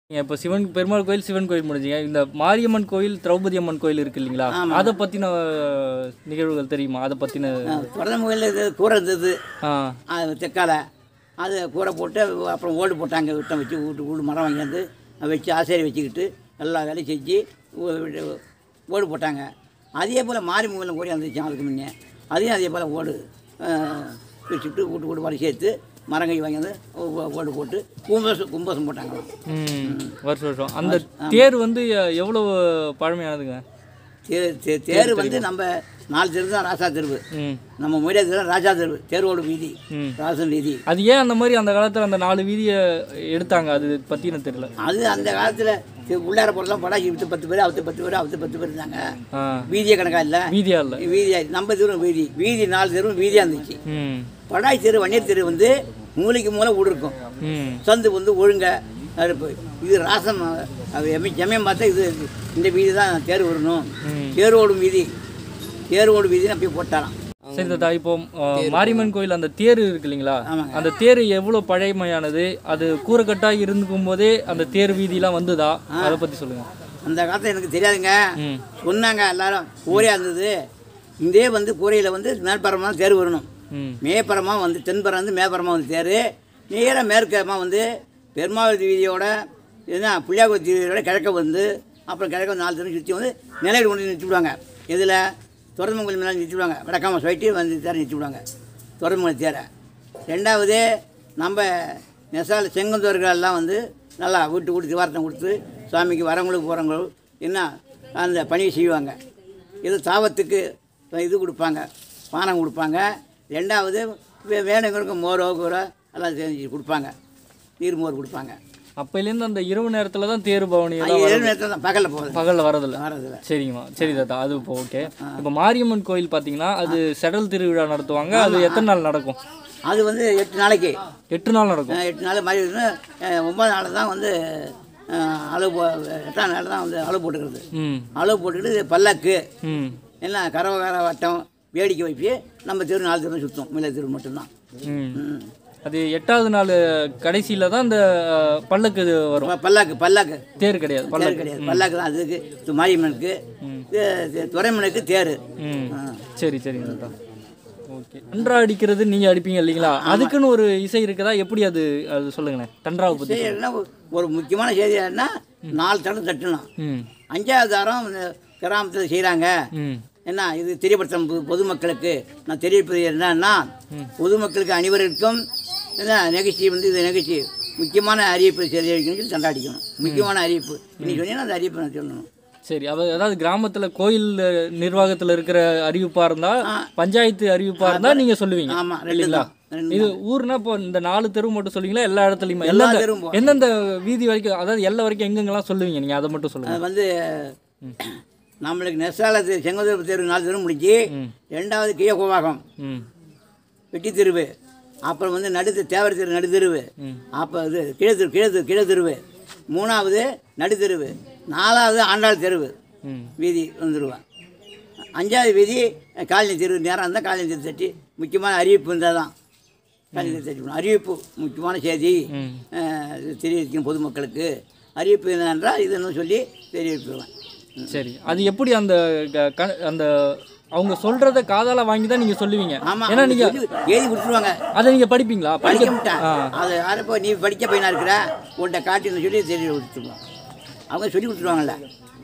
இப்போ சிவன் பெருமாள் கோயில் சிவன் கோயில் முடிஞ்சுங்க இந்த மாரியம்மன் கோயில் திரௌபதி அம்மன் கோயில் இருக்கு இல்லைங்களா அதை பற்றின நிகழ்வுகள் தெரியுமா அதை பற்றின பிறந்த முகையில் இது கூரை இருந்தது ஆ அது தெற்கால அது கூரை போட்டு அப்புறம் ஓடு போட்டாங்க விட்டம் வச்சு வீட்டு வீடு மரம் வாங்கியாந்து வச்சு ஆசிரியர் வச்சுக்கிட்டு எல்லா வேலையும் செஞ்சு ஊ- வீட்டு- ஓடு போட்டாங்க அதே போல் மாறி முகையில் ஓடி வந்துச்சு அதுக்கு முன்னே அதையும் அதே போல் ஓடு வச்சுட்டு வீட்டு வீடு வழி சேர்த்து மரங்கை வாங்கியாந்து ஓ- ஓடு போட்டு கும்பசம் கும்பசம் போட்டாங்களாம் ம் வருஷம் வருஷம் அந்த தேர் வந்து எ- எவ்வளவு பழமையானதுங்க தேர் தே- தேர் வந்து நம்ம நாலு தெரு தான் ராசா தெருவு ம் நம்ம மொழியா தெரு ராஜா தெருவு தேரோடு வீதி ம். ராசன் வீதி அது ஏன் அந்த மாதிரி அந்த காலத்தில் அந்த நாலு வீதியை எடுத்தாங்க அது பற்றின தெரியல அது அந்த காலத்தில் உள்ளார போகிறலாம் படம் இவத்து பத்து பேர் அவத்து பத்து பேர் அவத்து பத்து பேர் இருந்தாங்க ஆ வீதியே கணக்கா இல்லை வீதியா இல்லை வீதியா நம்ம தெரு வீதி வீதி நாலு தெருவும் வீதியாக இருந்துச்சு ம் படாய் தெரு வன்னியர் தெரு வந்து மூளைக்கு மூளை வீடு இருக்கும் ம் சந்து வந்து ஒழுங்க இருப்பு இது ராசம் அது எம்மி ஜமயம் பார்த்தா இது இந்த வீதி தான் தேர் வரணும் ம். தேர் ஓடும் வீதி தேர் ஓடும் வீதின்னு அப்படியே போட்டாராம் சரி தாத்தா இப்போ ஆ, மாரியம்மன் கோயில் அந்த தேர் இருக்கு இல்லைங்களா ஆமாங்க. அந்த தேர் எவ்வளோ பழைமையானது அது கூரைக்கட்டாக இருந்துக்கும் போதே அந்த தேர் வீதிலாம் வந்ததா அதை பற்றி சொல்லுங்க அந்த காலத்தில் எனக்கு தெரியாதுங்க ம் சொன்னாங்க எல்லாரும் கூரையாக இருந்தது இதே வந்து கூரையில் வந்து மேற்பரமாக தேர் வரணும் ம் மேப்பரமாக வந்து தென்பரம் வந்து மேப்பரமாக வந்து தேர் நேராக மேற்கமாக வந்து பெருமாவதி வீதியோட என்ன புளியாக்குளத்தி வீதியோட கிழக்க வந்து அப்புறம் கிழக்க வந்து நாலு தெரு சுற்றி வந்து நிலையில் கொண்டு நிறுத்தி விடுவாங்க இதில் தொடர்மங்கலம் மேலே நிறுத்தி விடுவாங்க வடக்காம சொல்லிட்டு வந்து தேரை நிறுத்தி விடுவாங்க தொடர்மங்கலம் தேரை ரெண்டாவது நம்ம நெசால் செங்கந்தோர்கள்லாம் வந்து நல்லா வீட்டு வீட்டு திவார்த்தம் கொடுத்து சாமிக்கு வரவங்களுக்கு போகிறவங்களும் என்ன அந்த பணியை செய்வாங்க இது தாவத்துக்கு இது கொடுப்பாங்க பானம் கொடுப்பாங்க ரெண்டாவது வே வேணுங்கிறவங்க மோரோ கூரோ எல்லாம் செஞ்சு கொடுப்பாங்க நீர் மோர் கொடுப்பாங்க அப்பையிலேருந்து அந்த இரவு நேரத்தில் தான் தேர் பவனி அது ஏழு நேரத்தில் தான் பகலில் போகுது பகலில் வரதில்ல வரதில்ல சரிங்கம்மா சரி தாத்தா அது இப்போ ஓகே இப்போ மாரியம்மன் கோயில் பார்த்தீங்கன்னா அது செடல் திருவிழா நடத்துவாங்க அது எத்தனை நாள் நடக்கும் அது வந்து எட்டு நாளைக்கு எட்டு நாள் நடக்கும் அஹ், எட்டு நாள் மாதிரி இருந்து, அஹ், ஒன்பது நாள் தான் வந்து அஹ், அளவு போ எட்டாம் நாள் தான் வந்து அளவு போட்டுக்கிறது ம் அளவு போட்டுக்கிட்டு இது பல்லாக்கு ம் என்ன கரவகார வட்டம் வேடிக்கை வைப்பு நம்ம தெரு நாலு தெரு சுற்றும் மில்லை தெரு மட்டும்தான் ம் ம். அது எட்டாவது நாள் கடைசியில் தான் அந்த அஹ், பல்லக்கு இது வரும் ப- பல்லாக்கு பல்லாக்கு தேர் கிடையாது தேர் பல்லக்கு கிடையாது பல்லாக்கு தான் அதுக்கு இது மாரியம்மனுக்கு இது- இது துறைமனுக்கு தேர் ம் சரி சரிங்க தாத்தா ஓகே தன்றா அடிக்கிறது நீங்கள் அடிப்பீங்க இல்லைங்களா அதுக்குன்னு ஒரு இசை இருக்குதா எப்படி அது அது சொல்லுங்களேன் தன்றாவை பற்றி செய்யறதுனா ஒரு- ஒரு முக்கியமான செய்தி என்ன நாலு தடம் தட்டணும் ம் அஞ்சாவது தாரம் இந்த கிராமத்தில் செய்கிறாங்க ம் என்ன இது தெரியப்படுத்தும் பொது- பொதுமக்களுக்கு நான் தெரிவிப்பது என்னன்னா பொதுமக்களுக்கு அனைவருக்கும் என்ன நிகழ்ச்சி வந்து இது நிகழ்ச்சி முக்கியமான அறிவிப்பு தெரிவிக்கணும்னு சொல்லி தண்டாடிக்கணும் முக்கியமான அறிவிப்பு இன்னைக்கு சொன்னீங்கன்னா அந்த அறிவிப்பு நான் சொல்லணும் சரி அவ அதாவது கிராமத்தில் கோயில் நிர்வாகத்தில் இருக்கிற அறிவிப்பாக இருந்தால் பஞ்சாயத்து அறிவிப்பாக இருந்தால் நீங்கள் சொல்லுவீங்க ஆமாம் ரெண்டு இல்லைங்களா தான் ரெண்டு இது ஊர்னா இப்போ இந்த நாலு தெரு மட்டும் சொல்லுவீங்களா எல்லா இடத்துலையுமே எல்லா எந்தெந்த தெருவும் போகும். எந்தெந்த வீதி வரைக்கும் அதாவது எல்லா வரைக்கும் எங்கெங்கெல்லாம் சொல்லுவீங்க நீங்கள் அதை மட்டும் சொல்லுங்கள் அது வந்து நம்மளுக்கு நெசால செங்கோதர் தெரு நாலு தெரு முடிஞ்சு ரெண்டாவது கியகோவாகம் ம் வெட்டி தெருவு அப்புறம் வந்து நடு தேவர் தெரு நடு தெருவு அப்போ இது கீழே தெரு கீழே தெரு கீழே தெருவு மூணாவது நடு தெருவு நாலாவது ஆண்டாள் தெருவு ம் வீதி வந்துடுவேன் அஞ்சாவது வீதி காலனி தெரு நேரம் இருந்தால் காலனி தெரு தட்டி முக்கியமான அறிவிப்பு இருந்தால் தான் காலனி தெரு தட்டி போகணும். அறிவிப்பு முக்கியமான செய்தி ம். அஹ், இது தெரிவிக்கும் பொதுமக்களுக்கு அறிவிப்பு என்னென்றால் இதுன்னு சொல்லி தெரிவிப்புவேன் சரி அது எப்படி அந்த க- க- அந்த அவங்க சொல்றத காதால வாங்கி தான் நீங்க சொல்லுவீங்க ஆமாம் ஏன்னா நீங்க எழுதி கொடுத்துருவாங்க அதை நீங்க படிப்பீங்களா படிக்க படிக்க மாட்டேன் ஆ அது யாரப்போ நீ படிக்க பையனா இருக்கிற உன்கிட்ட காட்டின்னு சொல்லி தெரிய கொடுத்துருவோம் அவங்க சொல்லி கொடுத்துருவாங்கல்ல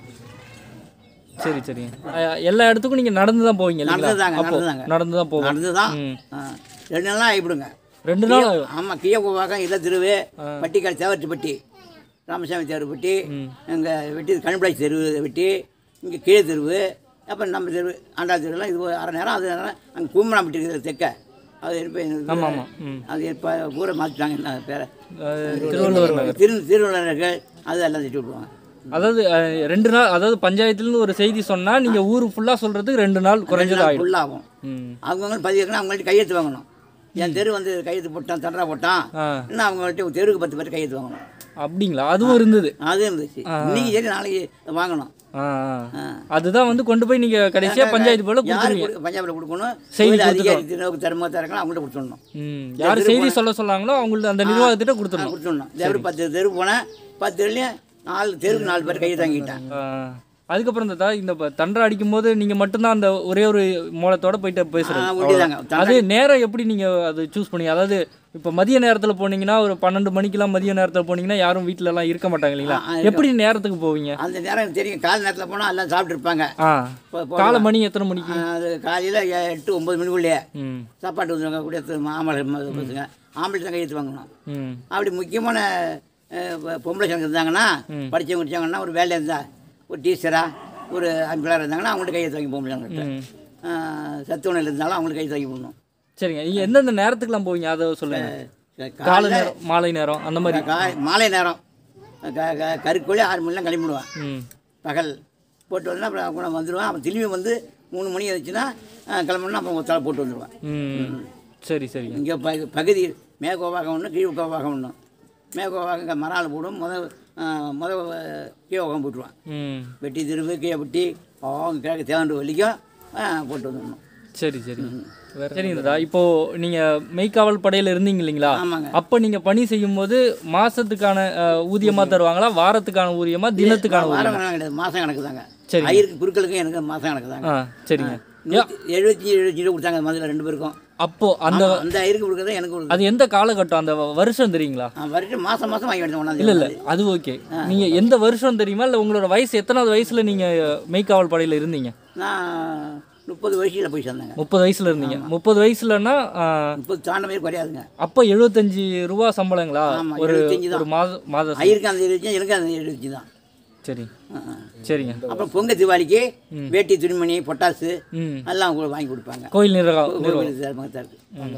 சரி சரி அஹ், எல்லா இடத்துக்கும் நீங்க நடந்து தான் போவீங்க இல்லைங்களா நடந்துதாங்க, அப்போ நடந்துதாங்க. நடந்து தான் போவோம் நடந்து தான் ம். ரெண்டு நாளாக ஆகிவிடுங்க ரெண்டு நாள் ஆகும். ஆமாம் கியகோவாக்கம் இல்லை திருவு பட்டிக்காடு தேவர்ச்சிப்பட்டி ராமசாமி தேவர்பட்டி எங்கள் வெட்டி கண்பிளாச்சி தெருவு வெட்டி இங்கே கீழே தெருவு அப்புறம் நம்ம தெருவு ஆண்டா தெருவுலாம் இது ஒரு அரை நேரம் அது நேரம் அங்கே கூம்பனாம்பட்டி இருக்குது தெற்க அது இப்போ ஆமா ஆமா ம் அது இப்போ ஊரை மாற்றிட்டாங்க என்ன பேரை அஹ், திருவள்ளுவர் நகர் திரு திருவள்ளுவர்கள் அது எல்லாம் திட்டி விடுவாங்க அதாவது அஹ், ரெண்டு நாள் அதாவது பஞ்சாயத்துல இருந்து ஒரு செய்தி சொன்னா நீங்க ஊர் ஃபுல்லா சொல்றதுக்கு ரெண்டு நாள் குறைஞ்சது ஆயிடும் ஃபுல்லாகும் ம் அவங்கவுங்க பதிவு வைக்கணும் அவங்கள்ட்ட கையெழுத்து வாங்கணும் என் தெரு வந்து கையெழுத்து போட்டான் தண்டரா போட்டான் ஆ இன்னும் அவங்கள்ட்ட தெருவுக்கு பத்து பேர் கையெழுத்து வாங்கணும் அப்படிங்களா அதுவும் இருந்தது அது இருந்துச்சு இன்னைக்கு சரி நாளைக்கு வாங்கணும் ஆ ஆ. அதுதான் வந்து கொண்டு போய் நீங்க கடைசியா பஞ்சாயத்து போல யாரு கொடுத்துருவீங்க கொடு- பஞ்சாபில் கொடுக்கணும் செய்தி கோயில் கொடுத்துட்டோம். அதிகாரி தினோக்கு தருமா தரக்கலாம் அவங்கள்ட்ட கொடுத்துடணும் ம் யார் செய்தி சொல்ல சொன்னாங்களோ அவங்களுக்கு அந்த நிர்வாகத்திட்ட கொடுத்துடணும் கொடுத்துடணும் தெரு பத்து தெரு போனேன் பத்து தெருலையும் நாலு தெருக்கு நாலு பேர் கையை தாங்கிட்டேன் ஆ. அதுக்கப்புறம் தாத்தா இந்த ப- தண்டரை அடிக்கும்போது நீங்க மட்டும்தான் அந்த ஒரே ஒரு மூலத்தோட போயிட்டு பேசுறது ஒட்டிதாங்க அது நேரம் எப்படி நீங்க அது சூஸ் பண்ணி அதாவது இப்போ மதிய நேரத்துல போனீங்கன்னா ஒரு பன்னெண்டு மணிக்கெல்லாம் மதிய நேரத்துல போனீங்கன்னா யாரும் வீட்ல எல்லாம் இருக்க மாட்டாங்க இல்லைங்களா ஆ, இருக்க- எப்படி நேரத்துக்கு போவீங்க அந்த நேரம் எனக்கு தெரியும் காலை நேரத்தில் போனால் எல்லாம் சாப்பிட்ருப்பாங்க ஆ காலை மணி எத்தனை மணிக்கு அது காலையில் எட்டு ஒம்பது மணிக்குள்ளேயே ம் சாப்பாட்டு வந்துருவாங்க கூட மாமலை பசங்க ஆம்பளை தான் கையெழுத்து வாங்கணும் ம் அப்படி முக்கியமான அஹ், பொ- பொம்பளை சங்கம் இருந்தாங்கன்னா படித்தவங்க படித்தாங்கன்னா ஒரு வேலை இருந்தால் ஒரு டீச்சரா ஒரு அம்பிளார் இருந்தாங்கன்னா அவங்கள்ட்ட கையெழுத்து வாங்கி பொம்பளை சங்கத்தை சத்துணவில் இருந்தாலும் அவங்களுக்கு கையெழுத்து வாங்கி போடணும் சரிங்க நீங்க எந்தெந்த நேரத்துக்குலாம் போவீங்க அதை சொல்லுங்க காலை காலையில் நேரம் மாலை நேரம் அந்த மாதிரி காய் மாலை நேரம் க க கருக்கோழி ஆறு மணிலாம் கிளம்பிடுவேன் ம் பகல் போட்டு வந்தா அப்புறம் கூட வந்துடுவேன் அப்புறம் திரும்பி வந்து மூணு மணி ஆச்சுன்னா கிளம்பணுன்னா அப்புறம் ஒத்தால போட்டு வந்துடுவேன் ம் சரி சரிங்க இங்கே ப பகுதி மேகோவாகம் ஒன்று கீழ் கோவாகம் ஒன்று மேகோவாகம் இங்கே மரால் போடும் முத முத கீழோகம் போட்டுருவேன் ம் வெட்டி திரும்பி கீழே வெட்டி அவங்க கிழக்கு தேவண்டு வலிக்கும் ஆ, போட்டு வந்துடணும் சரி சரி சரிங்க தாதா இப்போ நீங்க மெய்க்காவல் படையில இருந்தீங்க இல்லைங்களா ஆமாங்க அப்ப நீங்க பணி செய்யும் போது மாசத்துக்கான அஹ், ஊதியமா தருவாங்களா வாரத்துக்கான ஊதியமா தினத்துக்கான ஊதியம் வாரம் கணக்கு கிடையாது மாதம் கணக்கு தாங்க சரி. ஐயருக்கு குருக்களுக்கும் எனக்கு மாதம் கணக்கு தாங்க ஆ சரிங்க எழுபத்தி எழுபத்தி ரூபா கொடுத்தாங்க மதுரை ரெண்டு பேருக்கும் அப்போ அந்த ஆமா, அந்த ஐயருக்கு கொடுக்குறது எனக்கு கொடுக்குறது அது எந்த காலகட்டம் அந்த வ- வருஷம் தெரியுங்களா வருஷம் மாதம் மாதம் வாங்கி வேண்டியது ஒன்றாந்தேதி இல்ல இல்ல அது ஓகே நீங்க எந்த வருஷம் தெரியுமா இல்ல உங்களோட வயசு எத்தனாவது வயசுல நீங்க மெய்க்காவல் படையில இருந்தீங்க நான் முப்பது வயசில் போய் சேர்ந்தேங்க முப்பது வயசுல இருந்தீங்க முப்பது வயசுலன்னா ஆ, முப்பது தாண்ட மாதிரி குறையாதுங்க அப்போ எழுபத்தஞ்சு ரூபா சம்பளங்களா ஆமா, ஒரு 75 ஒரு மாதம் மாத ஐயருக்கு அந்த எழுபத்தி எனக்கு அந்த எழுபத்தி தான் சரி ஆ, ஆ. சரிங்க அப்புறம் பொங்கல் தீபாவளிக்கு வேட்டி துணிமணி பொட்டாசு ம் எல்லாம் அவங்க வாங்கி கொடுப்பாங்க கோயில் நிர்வாகம் கோவில் தர்மகத்தாருக்கு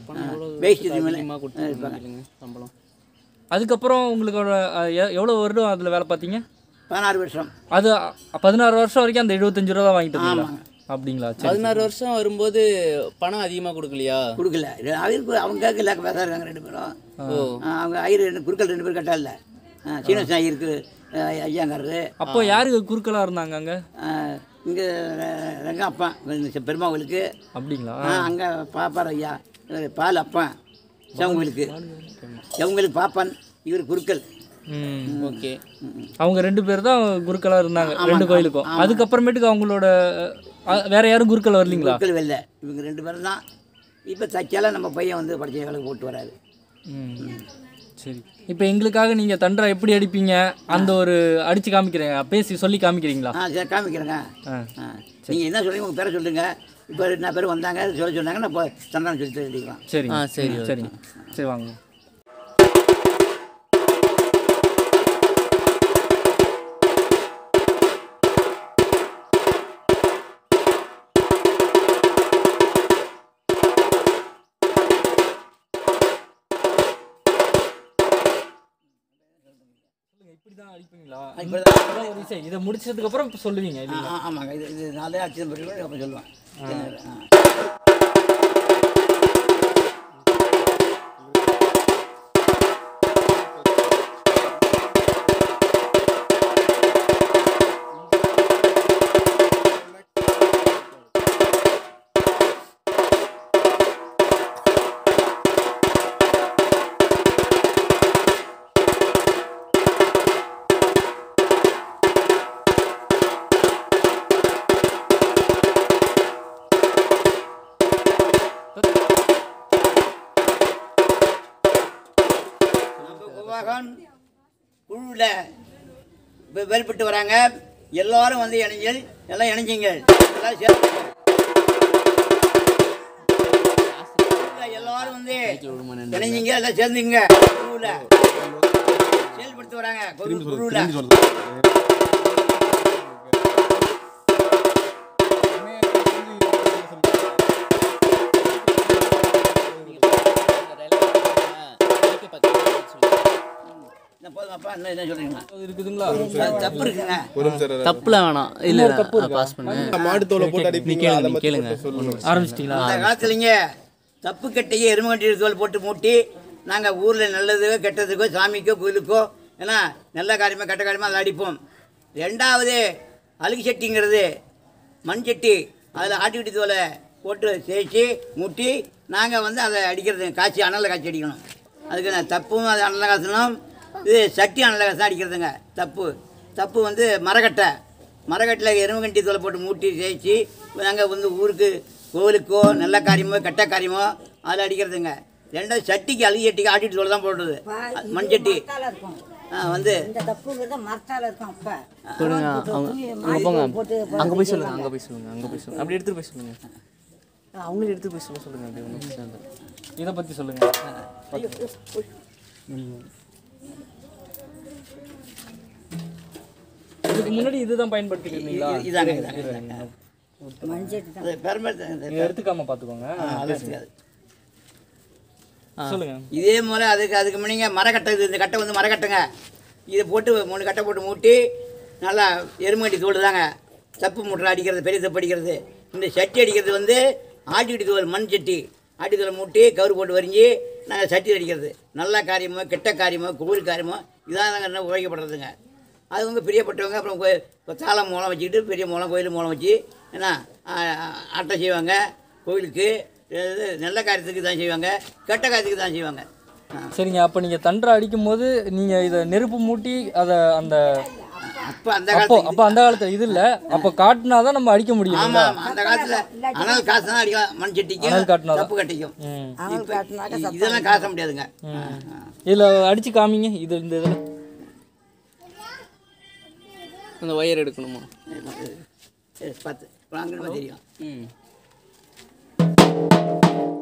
வேஷ்டி துணிமணி ஆ, இருப்பாங்க சம்பளம் அதுக்கப்புறம் உங்களோட அஹ், எ- எவ்வளவு வருடம் அதில் வேலை பார்த்தீங்க பதினாறு வருஷம் அது அ- பதினாறு வருஷம் வரைக்கும் அந்த எழுபத்தஞ்சு ரூபா தான் வாங்கிட்டு இருந்தீங்களா ஆமாங்க. அப்படிங்களா சரி பதினாறு வருஷம் வரும்போது பணம் அதிகமா கொடுக்கலையா கொடுக்கல அவருக்கு அவங்க கேட்கல பேசுறாங்க ரெண்டு பேரும் ஓ ஆ, அவங்க ஐயர் ரெண்டு குருக்கள் ரெண்டு பேரும் கட்டா இல்லை சீனிவாசன் ஐயருக்கு ஆ, ஐயாங்காரரு அப்போ யாருக்கு குறுக்கலாக இருந்தாங்க அங்கே இங்கே ரங்க அப்பா இந்த பெருமாவுக்கு அப்படிங்களா அங்கே பாப்பார் ஐயா இவரு பால் அப்பன் செவங்களுக்கு செவங்களுக்கு பாப்பான் இவர் குருக்கள் ம் ஓகே அவங்க ரெண்டு பேர் தான் குருக்களாக இருந்தாங்க ரெண்டு கோயிலுக்கும் அதுக்கப்புறமேட்டுக்கு அவங்களோட அஹ், வேற யாரும் குருக்கள் வரலீங்களா குருக்கள் வெளில இவங்க ரெண்டு பேரும் தான் இப்போ தச்சால நம்ம பையன் வந்து படித்த வேலைக்கு போட்டு வராரு ம் சரி இப்போ எங்களுக்காக நீங்கள் தண்டரை எப்படி அடிப்பீங்க அந்த ஒரு அடித்து காமிக்கிறேங்க பேசி சொல்லி காமிக்கிறீங்களா ஆ சரி காமிக்கிறேங்க ஆ ஆ நீங்கள் என்ன சொல்லுங்க உங்கள் பேரை சொல்லுங்க இப்போ ரெண்டு பேர் வந்தாங்க சொல்ல சொன்னாங்க நான் இப்போ சந்தானம் சொல்லி தெரிஞ்சுக்கலாம் சரிங்க ஆ, சரி, ம், சரிங்க சரி வாங்க இப்படி தான் அடிப்பீங்களா இப்போ அதான் ஒரு விஷயம். இதை முடிச்சதுக்கு அப்புறம் இப்ப சொல்லுவீங்க ஆ இல்லைங்களா ஆ, ஆமாங்க இது இது நாளே அடிச்சது பிறகு அப்போ சொல்லுவேன் ஆ. நம்ம குவாகன் குழுவில் இப்போ வெளிப்பட்டு வராங்க எல்லாரும் வந்து இணைஞ்சல் எல்லாம் இணைஞ்சிங்க எல்லாம் சேர்ந்துங்க. குழுவுல எல்லாரும் வந்து இணைஞ்சிங்க எல்லாம் சேர்ந்துங்க குழுவில் செயல்படுத்தி வராங்க குழுவில் என்ன போதுமாப்பா என்ன என்ன சொல்கிறீங்களா இருக்குதுங்களா தப்பு இருக்குங்க தப்புல வேணாம் இல்ல பாஸ் பண்ணு மாடு தோலை போட்டு நீ அடிப்பீங்க கேளுங்க அதை நீ பத்தி கேளுங்க மட்டும் சொல்லுங்க ஆரம்பிச்சிட்டிங்களா அந்த காலத்துலங்க தப்பு கட்டையை எருமகட்டி தோல் போட்டு மூட்டி நாங்கள் ஊரில் நல்லதுக்கோ கெட்டதுக்கோ சாமிக்கோ கோயிலுக்கோ ஏன்னா நல்ல காரியமாக கெட்ட காரியமாக அதை அடிப்போம் ரெண்டாவது அழுகு சட்டிங்கிறது மண் சட்டி அதில் ஆட்டுக்குட்டி தோலை போட்டு தேய்ச்சி மூட்டி நாங்கள் வந்து அதை அடிக்கிறது காய்ச்சி அனலில் காய்ச்சி அடிக்கணும் அதுக்கு நான் தப்பும் அது அனலில் காய்ச்சணும் இது சட்டி அனலில் காய்ச்சி அடிக்கிறதுங்க தப்பு தப்பு வந்து மரக்கட்டை மரக்கட்டில் எருமகண்டி தோலை போட்டு மூட்டி தேய்ச்சி நாங்கள் வந்து ஊருக்கு கோவிலுக்கோ நல்ல காரியமோ கெட்ட காரியமோ அதில் அடிக்கிறதுங்க ரெண்டாவது சட்டிக்கு அழுகி சட்டிக்கு ஆட்டிட்டு தோலை தான் போடுறது மண் சட்டி மரத்தால இருக்கும் ஆ, வந்து இந்த தப்புங்கிறது மரத்தால இருக்கும் அப்ப கொடுங்க போட்டு அவங்க தூக்கி அங்கே மாடி போங்க போட்டு அங்கே போய் சொல்லுங்க அங்கே போய் சொல்லுங்க அங்கே போய் சொல்லுங்க அப்படி எடுத்துட்டு போய் சொல்லுங்க அவங்களே எடுத்து போய் சொல்ல சொல்லுங்க அப்படி ஒன்றும் பிரச்சனை இல்லை இதை பற்றி சொல்லுங்கள் இதுக்கு முன்னாடி இதுதான் பயன்படுத்திட்டு இருந்தீங்களா இது- இதாங்க இதாங்க இதாங்க மஞ்சள் தான் அது பெருமை நீங்கள் எடுத்துக்காம பார்த்துக்கோங்க அது சொல்லுங்க இதே போல் அதுக்கு அதுக்கு முன்னிங்க மரக்கட்டை இது இந்த கட்டை வந்து மரக்கட்டைங்க இதை போட்டு மூணு கட்டை போட்டு மூட்டி நல்லா எருமகட்டி தோல் தாங்க தப்பு மூட்டை அடிக்கிறது பெரிய தப்பு அடிக்கிறது இந்த சட்டி அடிக்கிறது வந்து ஆட்டுக்குட்டி தோல் மண் சட்டி ஆட்டி தோலை மூட்டி கவுரு போட்டு வரிஞ்சு நாங்கள் சட்டி அடிக்கிறது நல்ல காரியமோ கெட்ட காரியமோ கோவில் காரியமோ இதான் நாங்கள் என்ன உழைக்கப்படுறதுங்க அது வந்து பிரியப்பட்டவங்க அப்புறம் கோயில் இப்போ தாளம் மூலம் வச்சுக்கிட்டு பெரிய மூலம் கோயில் மூலம் வச்சு என்ன ஆ, ஆ, ஆட்டம் செய்வாங்க கோயிலுக்கு இது நல்ல காரியத்துக்கு தான் செய்வாங்க கெட்ட காரியத்துக்கு தான் செய்வாங்க ஆ. சரிங்க அப்போ நீங்கள் தண்டரை அடிக்கும் போது நீங்கள் இதை நெருப்பு மூட்டி அதை அந்த அப்போ அந்த அப்போ காலத்து அப்போ அந்த காலத்தில் இது இல்லை அப்போ காட்டினா தான் நம்ம அடிக்க முடியும் ஆமாம் ஆமாம் அந்த காலத்தில் அனல் காசு தான் அடிக்கலாம் மண் சட்டிக்கும் அனல் காட்டுனா தப்பு கட்டிக்கும் ம் அவன் காட்டினாக்க இ- இதெல்லாம் காச முடியாதுங்க இதில் அடித்து காமிங்க இது இந்த இதில் அந்த ஒயர் எடுக்கணுமா சரி, பார்த்து அங்கே தெரியும் ம்